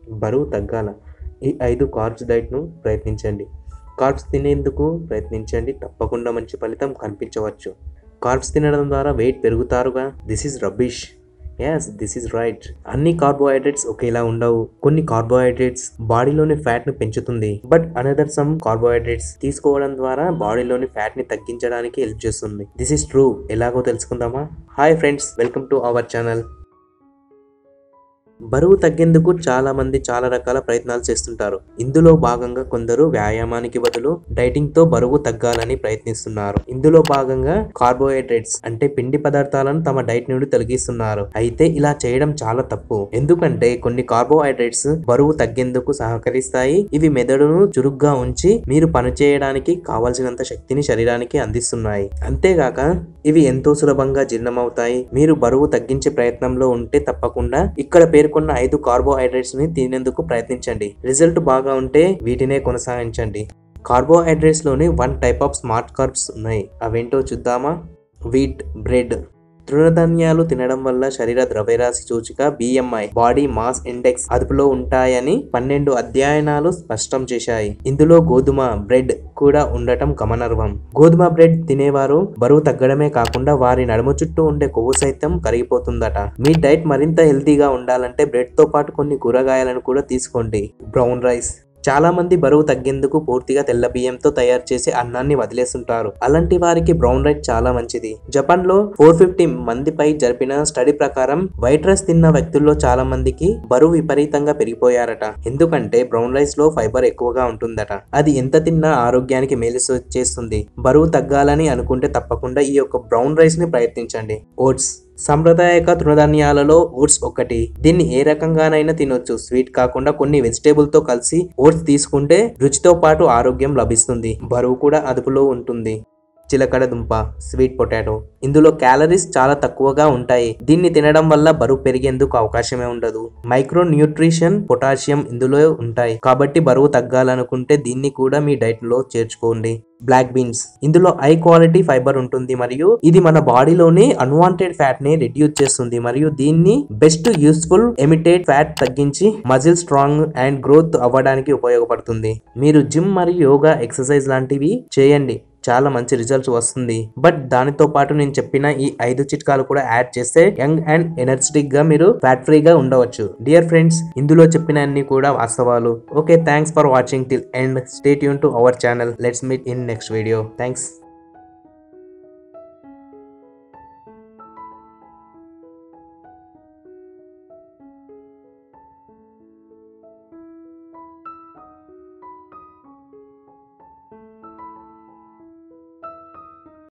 బరువు తగ్గాల ఈ ఐదు కార్బ్స్ డైట్ను ప్రయత్నించండి కార్బ్స్ తినేందుకు ప్రయత్నించండి తప్పకుండా మంచి ఫలితం కనిపించవచ్చు కార్బ్స్ తినడం ద్వారా వెయిట్ పెరుగుతారుగా this is rubbish yes this is right అన్ని కార్బోహైడ్రేట్స్ ఒకేలా ఉండవు కొన్ని కార్బోహైడ్రేట్స్ బాడీలోని ఫ్యాట్ ని పెంచుతుంది బట్ అనదర్ సమ్ కార్బోహైడ్రేట్స్ తీసుకోవడం ద్వారా బాడీలోని ఫ్యాట్ ని తగ్గించడానికి హెల్ప్ చేస్తుంది దిస్ ఈస్ ట్రూ ఎలాగో తెలుసుకుందామా hi friends welcome to our channel బరువు తగ్గేందుకు చాలా మంది చాలా రకాల ప్రయత్నాలు చేస్తుంటారు ఇందులో భాగంగా కొందరు వ్యాయామానికి బదులు డైటింగ్ తో బరువు తగ్గాలని ప్రయత్నిస్తున్నారు ఇందులో భాగంగా కార్బోహైడ్రేట్స్ అంటే పిండి పదార్థాలను తమ డైట్ నుండి తొలగిస్తున్నారు అయితే ఇలా చేయడం చాలా తప్పు ఎందుకంటే కొన్ని కార్బోహైడ్రేట్స్ బరువు తగ్గేందుకు సహకరిస్తాయి ఇవి మెదడును చురుగ్గా ఉంచి మీరు పనిచేయడానికి కావలసినంత శక్తిని శరీరానికి అందిస్తున్నాయి అంతేగాక ఇవి ఎంతో సులభంగా జీర్ణమవుతాయి మీరు బరువు తగ్గించే ప్రయత్నంలో ఉంటే తప్పకుండా ఇక్కడ పేర్కొన్న ఐదు కార్బోహైడ్రేట్స్ ని తినేందుకు ప్రయత్నించండి రిజల్ట్ బాగా ఉంటే వీటినే కొనసాగించండి కార్బోహైడ్రేట్స్ లోని one type of smart carbs ఉన్నాయి అవేంటో చూద్దామా వీట్ బ్రెడ్ తృణధాన్యాలు తినడం వల్ల శరీర ద్రవ్యరాశి సూచిక బిఎంఐ బాడీ మాస్ ఇండెక్స్ అదుపులో ఉంటాయని పన్నెండు అధ్యయనాలు స్పష్టం చేశాయి ఇందులో గోధుమ బ్రెడ్ కూడా ఉండటం గమనార్హం గోధుమ బ్రెడ్ తినేవారు బరువు తగ్గడమే కాకుండా వారి నడుము చుట్టూ ఉండే కొవ్వు సైతం కరిగిపోతుందట మీ డైట్ మరింత హెల్తీగా ఉండాలంటే బ్రెడ్ తో పాటు కొన్ని కూరగాయలను కూడా తీసుకోండి బ్రౌన్ రైస్ చాలా మంది బరువు తగ్గేందుకు పూర్తిగా తెల్ల బియ్యంతో తయారు చేసే అన్నాన్ని వదిలేస్తుంటారు అలాంటి వారికి బ్రౌన్ రైస్ చాలా మంచిది జపాన్ లో ఫోర్ ఫిఫ్టీ మందిపై జరిపిన స్టడీ ప్రకారం వైట్ రైస్ తిన్న వ్యక్తుల్లో చాలా మందికి బరువు విపరీతంగా పెరిగిపోయారట ఎందుకంటే బ్రౌన్ రైస్ లో ఫైబర్ ఎక్కువగా ఉంటుందట అది ఎంత తిన్నా ఆరోగ్యానికి మేలు సో- చేస్తుంది బరువు తగ్గాలని అనుకుంటే తప్పకుండా ఈ యొక్క బ్రౌన్ రైస్ ని ప్రయత్నించండి ఓట్స్ సాంప్రదాయక తృణధాన్యాలలో ఓట్స్ ఒకటి దీన్ని ఏ రకంగానైనా తినొచ్చు స్వీట్ కాకుండా కొన్ని వెజిటేబుల్ తో కలిసి ఓట్స్ తీసుకుంటే రుచితో పాటు ఆరోగ్యం లభిస్తుంది బరువు కూడా అదుపులో ఉంటుంది చిలకడ దుంప స్వీట్ పొటాటో ఇందులో క్యాలరీస్ చాలా తక్కువగా ఉంటాయి దీన్ని తినడం వల్ల బరువు పెరిగేందుకు అవకాశమే ఉండదు మైక్రో న్యూట్రిషన్ పొటాషియం ఇందులో ఉంటాయి కాబట్టి బరువు తగ్గాలనుకుంటే దీన్ని కూడా మీ డైట్ లో చేర్చుకోండి బ్లాక్ బీన్స్ ఇందులో హై క్వాలిటీ ఫైబర్ ఉంటుంది మరియు ఇది మన బాడీలోని అన్వాంటెడ్ ఫ్యాట్ ని రిడ్యూస్ చేస్తుంది మరియు దీన్ని బెస్ట్ యూస్ఫుల్ ఎమిటేట్ ఫ్యాట్ తగ్గించి మజిల్ స్ట్రాంగ్ అండ్ గ్రోత్ అవ్వడానికి ఉపయోగపడుతుంది మీరు జిమ్ మరియు యోగా ఎక్సర్సైజ్ లాంటివి చేయండి చాలా మంచి రిజల్ట్స్ వస్తుంది బట్ దానితో పాటు నేను చెప్పిన ఈ ఐదు చిట్కాలు కూడా యాడ్ చేస్తే యంగ్ అండ్ ఎనర్జెటిక్ గా మీరు ఫ్యాట్ ఫ్రీగా ఉండవచ్చు డియర్ ఫ్రెండ్స్ ఇందులో చెప్పిన అన్ని కూడా వాస్తవాలు okay thanks for watching till end stay tune to our channel let's meet in next video thanks